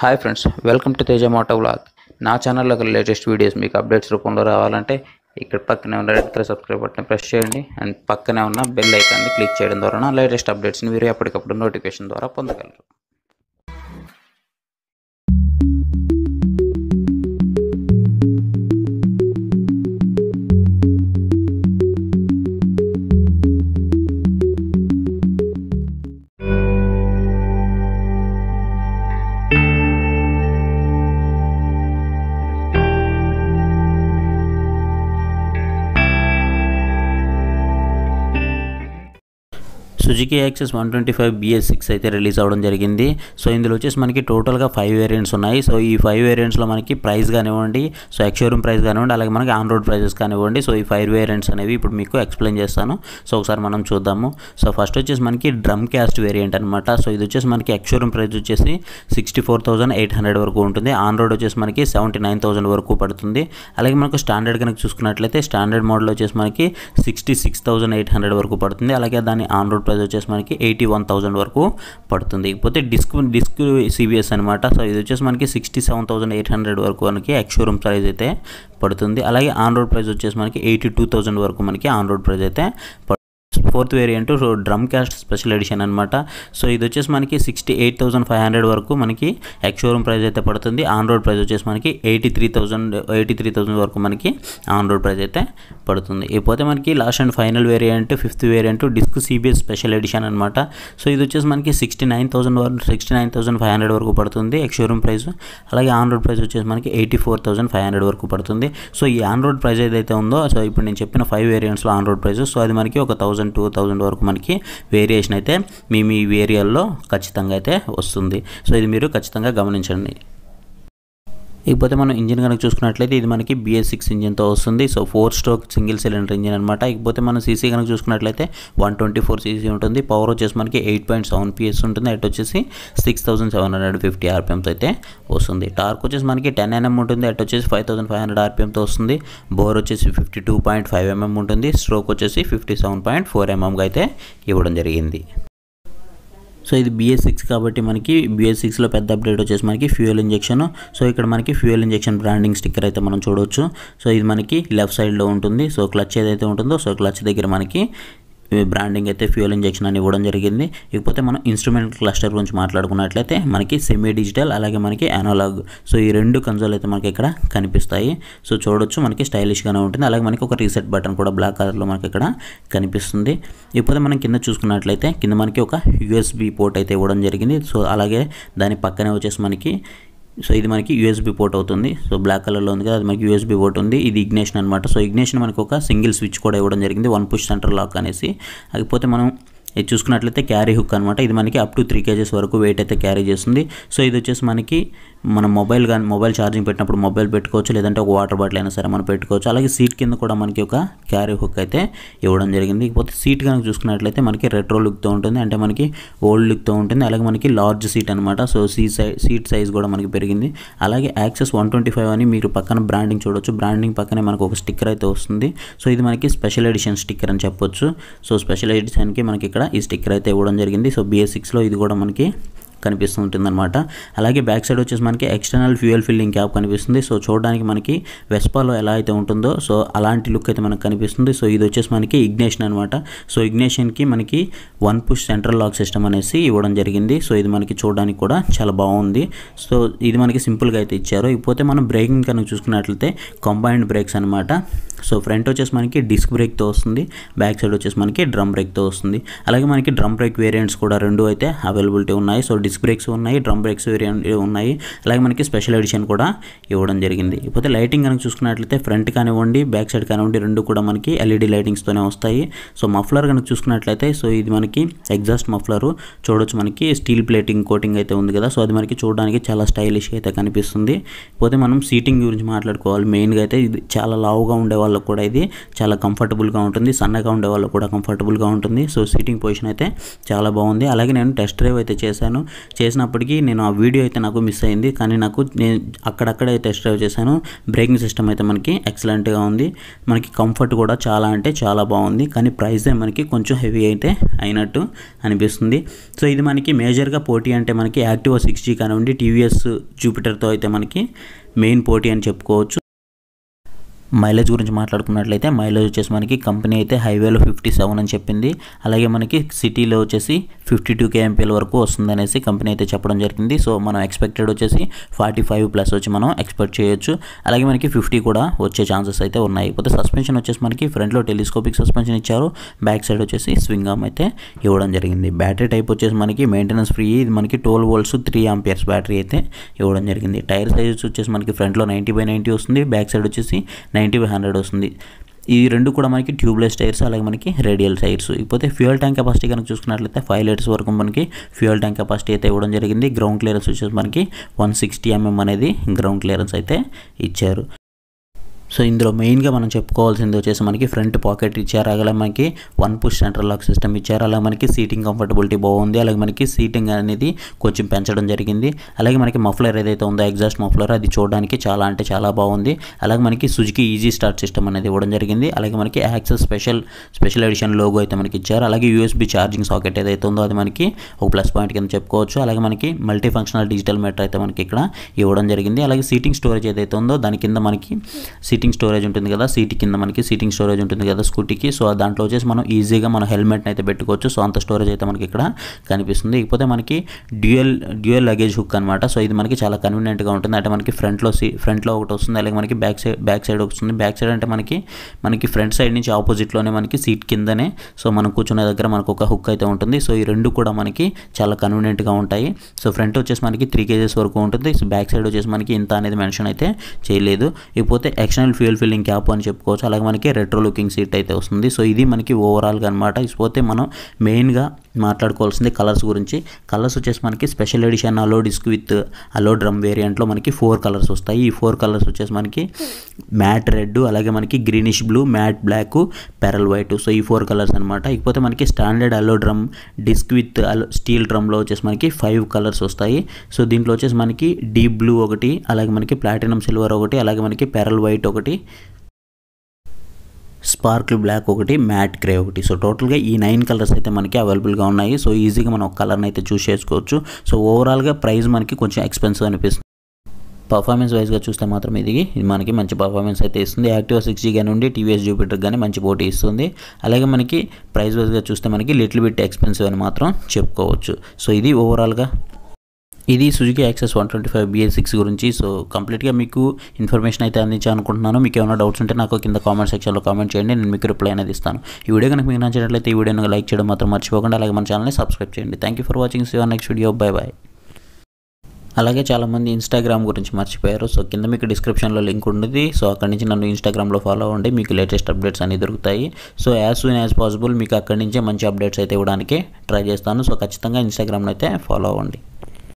hi friends welcome to Teja moto vlog నా ఛానల్లో latest videos మీకు అప్డేట్స్ రూపంలో రావాలంటే ఇక్కడ పక్కనే ఉన్న red colour subscribe button press చేయండి అండ్ పక్కనే ఉన్న బెల్ ఐకాన్ని క్లిక్ చేయడం ద్వారా నా లేటెస్ట్ అప్డేట్స్ని మీరు ఎప్పటికప్పుడు నోటిఫికేషన్ ద్వారా పొందగలరు Suzuki Access one twenty five BS six అయితే రిలీజ్ అవ్వడం జరిగింది సో ఇందులో వచ్చేసి మనకి టోటల్గా ఫైవ్ వేరియంట్స్ ఉన్నాయి సో ఈ ఫైవ్ వేరియంట్స్లో మనకి ప్రైస్ కానివ్వండి సో ఎక్స్షోరూమ్ ప్రైస్ కానివ్వండి అలాగే మనకి ఆన్ రోడ్ ప్రైజెస్ కానివ్వండి సో ఈ ఫైవ్ వేరియంట్స్ అనేవి ఇప్పుడు మీకు ఎక్స్ప్లెయిన్ చేస్తాను సో ఒకసారి మనం చూద్దాము సో ఫస్ట్ వచ్చేసి మనకి డ్రమ్ క్యాస్ట్ వేరియంట్ అనమాట సో ఇది వచ్చేసి మనకి ఎక్స్షోరూమ్ ప్రైస్ వచ్చేసి sixty four thousand eight hundred వరకు ఉంటుంది ఆన్ రోడ్ వచ్చేసి మనకి సెవెంటీ నైన్ థౌసండ్ వరకు పడుతుంది అలాగే మనకు స్టాండర్డ్ కనుక చూసుకున్నట్లయితే స్టాండర్డ్ మోడల్ వచ్చేసి మనకి sixty six thousand eight hundred వరకు పడుతుంది అలాగే దాని ఆన్ రోడ్ ప్రైస్ వచ్చేసి మనకి ఎయిటీ వన్ థౌసండ్ వరకు పడుతుంది ఇకపోతే డిస్క్ డిస్క్ సిబిఎస్ అనమాట సో ఇది వచ్చేసి మనకి sixty seven thousand eight hundred వరకు మనకి ఎక్స్షోరూమ్ ప్రైస్ అయితే పడుతుంది అలాగే ఆన్ రోడ్ ప్రైస్ వచ్చేసి మనకి ఎయిటీ టూ థౌసండ్ వరకు మనకి ఆన్ రోడ్ ప్రైస్ అయితే పడుతుంది fourth variant so drum cast special edition అనమాట సో ఇది వచ్చేసి మనకి sixty eight thousand five hundred వరకు మనకి ఎక్స్ షోరూమ్ ప్రైస్ అయితే పడుతుంది ఆన్ రోడ్ ప్రైస్ వచ్చేసి మనకి eighty three thousand eighty three thousand వరకు మనకి ఆన్ రోడ్ ప్రైస్ అయితే పడుతుంది ఇకపోతే మనకి last and final variant fifth variant disc CBS special edition అనమాట సో ఇది వచ్చేసి మనకి సిక్స్టీ నైన్ థౌసండ్ వరకు sixty nine thousand five hundred వరకు పడుతుంది ఎక్స్ షోరూమ్ ప్రైస్ అలాగే ఆన్ రోడ్ ప్రైస్ వచ్చేసి మనకి eighty four thousand five hundred వరకు పడుతుంది సో ఈ ఆన్ రోడ్ ప్రైస్ ఏదైతే ఉందో సో ఇప్పుడు నేను చెప్పిన ఫైవ్ వేరియంట్స్లో ఆన్ రోడ్ ప్రైస్ సో అది మనకి ఒక థౌసండ్ టూ థౌసండ్ వరకు మనకి వేరియేషన్ అయితే మీ మీ ఏరియాల్లో ఖచ్చితంగా అయితే వస్తుంది సో ఇది మీరు ఖచ్చితంగా గమనించండి ఇకపోతే మనం ఇంజిన్ కనుక చూసుకున్నట్లయితే ఇది మనకి బిఎస్ సిక్స్ ఇంజిన్తో వస్తుంది so four stroke single cylinder engine అనమాట ఇకపోతే మనం సీసీ కనుక చూసుకున్నట్లయితే వన్ ట్వంటీ ఫోర్ సీసీ ఉంటుంది పవర్ వచ్చేసి మనకి ఎయిట్ పాయింట్ సెవెన్ పిఎస్ ఉంటుంది అటు వచ్చేసి six thousand seven hundred fifty ఆర్పిఎంతో అయితే వస్తుంది టార్క్ వచ్చేసి మనకి టెన్ ఎన్ఎం ఉంటుంది అటు వచ్చేసి ఫైవ్ థౌసండ్ ఫైవ్ హండ్రెడ్ ఆర్పిఎంతో వస్తుంది బోర్ వచ్చేసి fifty two point five MM ఉంటుంది స్ట్రోక్ వచ్చేసి ఫిఫ్టీ సెవెన్ పాయింట్ ఫోర్ ఎంఎంగా అయితే ఇవ్వడం జరిగింది సో ఇది బిఎస్ సిక్స్ కాబట్టి మనకి బిఎస్ సిక్స్లో పెద్ద అప్డేట్ వచ్చేసి మనకి ఫ్యూయల్ ఇంజెక్షన్ సో ఇక్కడ మనకి ఫ్యూయల్ ఇంజెక్షన్ బ్రాండింగ్ స్టిక్కర్ అయితే మనం చూడవచ్చు సో ఇది మనకి లెఫ్ట్ సైడ్లో ఉంటుంది సో క్లచ్ ఏదైతే ఉంటుందో సో క్లచ్ దగ్గర మనకి బ్రాండింగ్ అయితే ఫ్యూయల్ ఇంజెక్షన్ అని ఇవ్వడం జరిగింది ఇకపోతే మనం ఇన్స్ట్రుమెంట్ క్లస్టర్ గురించి మాట్లాడుకున్నట్లయితే మనకి సెమీ డిజిటల్ అలాగే మనకి అనలాగ్ సో ఈ రెండు కన్సోల్ అయితే మనకి ఇక్కడ కనిపిస్తాయి సో చూడొచ్చు మనకి స్టైలిష్గానే ఉంటుంది అలాగే మనకి ఒక రీసెట్ బటన్ కూడా బ్లాక్ కలర్లో మనకి ఇక్కడ కనిపిస్తుంది ఇకపోతే మనం కింద చూసుకున్నట్లయితే కింద మనకి ఒక యూఎస్బి పోర్ట్ అయితే ఇవ్వడం జరిగింది సో అలాగే దాని పక్కనే వచ్చేసి మనకి సో ఇది మనకి యూఎస్బీ పోర్ట్ అవుతుంది సో బ్లాక్ కలర్లో ఉంది కదా అది మనకి యూఎస్బీ పోర్ట్ ఉంది ఇది ఇగ్నేషన్ అనమాట సో ఇగ్నేషన్ మనకి ఒక సింగిల్ స్విచ్ కూడా ఇవ్వడం జరిగింది వన్ పుష్ సెంటర్ లాక్ అనేసి కాకపోతే మనం ఇది చూసుకున్నట్లయితే క్యారీ హుక్ అనమాట ఇది మనకి అప్ టు త్రీ కేజెస్ వరకు వెయిట్ అయితే క్యారీ చేస్తుంది సో ఇది వచ్చేసి మనకి మనం మొబైల్ కానీ మొబైల్ ఛార్జింగ్ పెట్టినప్పుడు మొబైల్ పెట్టుకోవచ్చు లేదంటే ఒక వాటర్ బాటిల్ అయినా సరే మనం పెట్టుకోవచ్చు అలాగే సీట్ కింద కూడా మనకి ఒక క్యారీ హుక్ అయితే ఇవ్వడం జరిగింది ఇకపోతే సీట్ కనుక చూసుకున్నట్లయితే మనకి రెట్రో లుక్తో ఉంటుంది అంటే మనకి ఓల్డ్ లుక్తో ఉంటుంది అలాగే మనకి లార్జ్ సీట్ అనమాట సో సీ సైజ్ సీట్ సైజ్ కూడా మనకి పెరిగింది అలాగే యాక్సెస్ వన్ ట్వంటీ ఫైవ్ అని మీరు పక్కన బ్రాండింగ్ చూడొచ్చు బ్రాండింగ్ పక్కనే మనకు ఒక స్టిక్కర్ అయితే వస్తుంది సో ఇది మనకి స్పెషల్ ఎడిషన్ స్టిక్కర్ అని చెప్పొచ్చు సో స్పెషల్ ఎడిషన్కి మనకి ఇక్కడ ఈ స్టిక్కర్ అయితే ఇవ్వడం జరిగింది సో బిఎస్ సిక్స్లో ఇది కూడా మనకి కనిపిస్తూ ఉంటుందన్నమాట అలాగే బ్యాక్ సైడ్ వచ్చేసి మనకి ఎక్స్టర్నల్ ఫ్యూయల్ ఫిల్లింగ్ క్యాప్ కనిపిస్తుంది సో చూడడానికి మనకి వెస్పాలో ఎలా అయితే ఉంటుందో సో అలాంటి లుక్ అయితే మనకు కనిపిస్తుంది సో ఇది వచ్చేసి మనకి ఇగ్నేషన్ అనమాట సో ఇగ్నేషన్కి మనకి one push central lock system అనేసి ఇవ్వడం జరిగింది సో ఇది మనకి చూడడానికి కూడా చాలా బాగుంది సో ఇది మనకి సింపుల్గా అయితే ఇచ్చారు ఇకపోతే మనం బ్రేకింగ్ కనుక చూసుకున్నట్లయితే కంబైన్డ్ బ్రేక్స్ అనమాట సో ఫ్రంట్ వచ్చేసి మనకి డిస్క్ బ్రేక్తో వస్తుంది బ్యాక్ సైడ్ వచ్చేసి మనకి డ్రమ్ బ్రేక్తో వస్తుంది అలాగే మనకి డ్రమ్ బ్రేక్ వేరియంట్స్ కూడా రెండు అయితే అవైలబిలిటీ ఉన్నాయి సో డిస్క్ బ్రేక్స్ ఉన్నాయి డ్రమ్ బ్రేక్స్ వేరియంట్ ఉన్నాయి అలాగే మనకి స్పెషల్ ఎడిషన్ కూడా ఇవ్వడం జరిగింది ఇకపోతే లైటింగ్ కనుక చూసుకున్నట్లయితే ఫ్రంట్ కానివ్వండి బ్యాక్ సైడ్ కానివ్వండి రెండు కూడా మనకి ఎల్ఈడి లైటింగ్స్తోనే వస్తాయి సో మఫ్లర్ కనుక చూసుకున్నట్లయితే సో ఇది మనకి ఎగ్జాస్ట్ మఫ్లర్ చూడొచ్చు మనకి స్టీల్ ప్లేటింగ్ కోటింగ్ అయితే ఉంది కదా సో అది మనకి చూడడానికి చాలా స్టైలిష్ అయితే కనిపిస్తుంది పోతే మనం సీటింగ్ గురించి మాట్లాడుకోవాలి మెయిన్గా అయితే ఇది చాలా లావుగా ఉండే వాళ్ళకు కూడా ఇది చాలా కంఫర్టబుల్గా ఉంటుంది సన్నగా ఉండే వాళ్ళకు కూడా కంఫర్టబుల్గా ఉంటుంది సో సీటింగ్ పొజిషన్ అయితే చాలా బాగుంది అలాగే నేను టెస్ట్ డ్రైవ్ అయితే చేశాను చేసినప్పటికీ నేను ఆ వీడియో అయితే నాకు మిస్ అయింది కానీ నాకు నేను అక్కడక్కడే టెస్ట్ డ్రైవ్ చేశాను బ్రేకింగ్ సిస్టమ్ అయితే మనకి ఎక్సలెంట్గా ఉంది మనకి కంఫర్ట్ కూడా చాలా అంటే చాలా బాగుంది కానీ ప్రైస్ మనకి కొంచెం హెవీ అయితే అయినట్టు అనిపిస్తుంది సో ఇది మనకి మేజర్గా పోటీ అంటే మనకి యాక్టివా సిక్స్ జీ కానివ్వండి టీవీఎస్ జూపిటర్తో అయితే మనకి మెయిన్ పోటీ అని చెప్పుకోవచ్చు మైలేజ్ గురించి మాట్లాడుకున్నట్లయితే మైలేజ్ వచ్చేసి మనకి కంపెనీ అయితే హైవేలో ఫిఫ్టీ సెవెన్ అని చెప్పింది అలాగే మనకి సిటీలో వచ్చేసి ఫిఫ్టీ టూ కేఎంపీల వరకు వస్తుంది అనేసి కంపెనీ అయితే చెప్పడం జరిగింది సో మనం ఎక్స్పెక్టెడ్ వచ్చేసి ఫార్టీ ఫైవ్ ప్లస్ వచ్చి మనం ఎక్స్పెక్ట్ చేయొచ్చు అలాగే మనకి ఫిఫ్టీ కూడా వచ్చే ఛాన్సెస్ అయితే ఉన్నాయి పోతే సస్పెన్షన్ వచ్చేసి మనకి ఫ్రంట్లో టెలిస్కోపిక్ సస్పెన్షన్ ఇచ్చారు బ్యాక్ సైడ్ వచ్చేసి స్వింగ్ ఆమ్ అయితే ఇవ్వడం జరిగింది బ్యాటరీ టైప్ వచ్చేసి మనకి మెయింటెనెన్స్ ఫ్రీ ఇది మనకి twelve volts three amperes battery అయితే ఇవ్వడం జరిగింది టైర్ సైజ్ వచ్చేసి మనకి ఫ్రంట్లో నైంటీ బై నైంటీ వస్తుంది బ్యాక్ సైడ్ వచ్చేసి నైంటీ బై హండ్రెడ్ వస్తుంది ఈ రెండు కూడా మనకి ట్యూబ్లెస్ టైర్స్ అలాగే మనకి రేడియల్ టైర్స్ ఇకపోతే ఫ్యూయల్ ట్యాంక్ కెపాసిటీ కనుక చూసుకున్నట్లయితే ఫైవ్ లీటర్స్ వరకు మనకి ఫ్యూయల్ ట్యాంక్ కెపాసిటీ అయితే ఇవ్వడం జరిగింది గ్రౌండ్ క్లియరెన్స్ వచ్చేసి మనకి వన్ సిక్స్టీ ఎంఎం అనేది గ్రౌండ్ క్లియరెన్స్ అయితే ఇచ్చారు సో ఇందులో మెయిన్గా మనం చెప్పుకోవాల్సింది వచ్చేసి మనకి ఫ్రంట్ పాకెట్ ఇచ్చారు అలాగే మనకి one push central lock system ఇచ్చారు అలాగే మనకి సీటింగ్ కంఫర్టబిలిటీ బాగుంది అలాగే మనకి సీటింగ్ అనేది కొంచెం పెంచడం జరిగింది అలాగే మనకి మఫ్లర్ ఏదైతే ఉందో ఎగ్జాస్ట్ మఫ్లర్ అది చూడడానికి చాలా అంటే చాలా బాగుంది అలాగే మనకి సుజుకి ఈజీ స్టార్ట్ సిస్టమ్ అనేది ఇవ్వడం జరిగింది అలాగే మనకి Access special special edition logo అయితే మనకి ఇచ్చారు అలాగే యూఎస్బి ఛార్జింగ్ సాకెట్ ఏదైతే ఉందో అది మనకి ఒక ప్లస్ పాయింట్ కింద చెప్పుకోవచ్చు అలాగే మనకి మల్టీ ఫంక్షనల్ డిజిటల్ మీటర్ అయితే మనకి ఇక్కడ ఇవ్వడం జరిగింది అలాగే సీటింగ్ స్టోరేజ్ ఏదైతే ఉందో దాని కింద మనకి సీటింగ్ స్టోరేజ్ ఉంటుంది కదా సీట్ కింద మనకి సీటింగ్ స్టోరేజ్ ఉంటుంది కదా స్కూటీకి సో దాంట్లో వచ్చేసి మనం ఈజీగా మన హెల్మెట్ని అయితే పెట్టుకోవచ్చు సో అంత స్టోరేజ్ అయితే మనకి ఇక్కడ కనిపిస్తుంది ఇకపోతే మనకి డ్యూయల్ డ్యూయల్ లగేజ్ హుక్ అనమాట సో ఇది మనకి చాలా కన్వీనియంట్గా ఉంటుంది అంటే మనకి ఫ్రంట్లో సీ ఫ్రంట్లో ఒకటి వస్తుంది అలాగే మనకి బ్యాక్ సైడ్ బ్యాక్ సైడ్ వస్తుంది బ్యాక్ సైడ్ అంటే మనకి మనకి ఫ్రంట్ సైడ్ నుంచి ఆపోజిట్లోనే మనకి సీట్ కిందనే సో మనం కూర్చునే దగ్గర మనకు ఒక హుక్ అయితే ఉంటుంది సో ఈ రెండు కూడా మనకి చాలా కన్వీనియంట్గా ఉంటాయి సో ఫ్రంట్ వచ్చేసి మనకి త్రీ కేజెస్ వరకు ఉంటుంది సో బ్యాక్ సైడ్ వచ్చేసి మనకి ఇంత అనేది మెన్షన్ అయితే చేయలేదు ఇకపోతే ఎక్స్టర్నల్ ఫ్యూయల్ ఫిల్లింగ్ క్యాప్ అని చెప్పుకోవచ్చు అలాగే మనకి రెట్రో లుకింగ్ సీట్ అయితే వస్తుంది సో ఇది మనకి ఓవరాల్గా అనమాట ఇకపోతే మనం మెయిన్గా మాట్లాడుకోవాల్సింది కలర్స్ గురించి కలర్స్ వచ్చేసి మనకి special edition alloy disc with alloy drum వేరియంట్లో మనకి ఫోర్ కలర్స్ వస్తాయి ఈ ఫోర్ కలర్స్ వచ్చేసి మనకి మ్యాట్ రెడ్ అలాగే మనకి greenish blue matte black pearl white so ఈ ఫోర్ కలర్స్ అనమాట ఇకపోతే మనకి standard alloy drum disc with alloy steel డ్రమ్లో వచ్చేసి మనకి ఫైవ్ కలర్స్ వస్తాయి సో దీంట్లో వచ్చేసి మనకి డీప్ బ్లూ ఒకటి అలాగే మనకి ప్లాటినం సిల్వర్ ఒకటి అలాగే మనకి పెరల్ వైట్ ఒకటి స్పార్క్ల్ బ్లాక్ ఒకటి మ్యాట్ గ్రే ఒకటి సో టోటల్గా ఈ నైన్ కలర్స్ అయితే మనకి అవైలబుల్గా ఉన్నాయి సో ఈజీగా మనం ఒక కలర్ని అయితే చూస్ చేసుకోవచ్చు సో ఓవరాల్గా ప్రైస్ మనకి కొంచెం ఎక్స్పెన్సివ్ అనిపిస్తుంది పర్ఫార్మెన్స్ వైజ్గా చూస్తే మాత్రం ఇది ఇది మనకి మంచి పర్ఫార్మెన్స్ అయితే ఇస్తుంది యాక్టివా సిక్స్ జీ నుండి టీవీఎస్ జూపిటర్ కానీ మంచి పోటీ ఇస్తుంది అలాగే మనకి ప్రైస్ వైజ్గా చూస్తే మనకి లిటిల్ బిట్ ఎక్స్పెన్సివ్ అని మాత్రం చెప్పుకోవచ్చు సో ఇది ఓవరాల్గా ఇది Suzuki Access one twenty five BS six గురించి సో కంప్లీట్గా మీకు ఇన్ఫర్మేషన్ అయితే అందించాను అనుకుంటున్నాను మీకు ఏమైనా డౌట్స్ ఉంటే నాకు కింద కామెంట్ సెక్షన్లో కామెంట్ చేయండి నేను మీకు రిప్లై అనేది ఇస్తాను ఈ వీడియో కనుక మీకు నచ్చినట్లయితే ఈ వీడియోని లైక్ చేయడం మాత్రం మర్చిపోకుండా అలాగే మన ఛానల్ని సబ్స్క్రైబ్ చేయండి thank you for watching see next video bye bye అలాగే చాలామంది ఇన్స్టాగ్రామ్ గురించి మర్చిపోయారు సో కింద మీకు డిస్క్రిప్షన్లో లింక్ ఉంటుంది సో అక్కడి నుంచి నన్ను ఇన్స్టాగ్రామ్లో ఫాలో అవ్వండి మీకు లేటెస్ట్ అప్డేట్స్ అన్ని దొరుకుతాయి so as soon as possible మీకు అక్కడి నుంచే మంచి అప్డేట్స్ అయితే ఇవ్వడానికి ట్రై చేస్తాను సో ఖచ్చితంగా ఇన్స్టాగ్రామ్లో అయితే ఫాలో అవ్వండి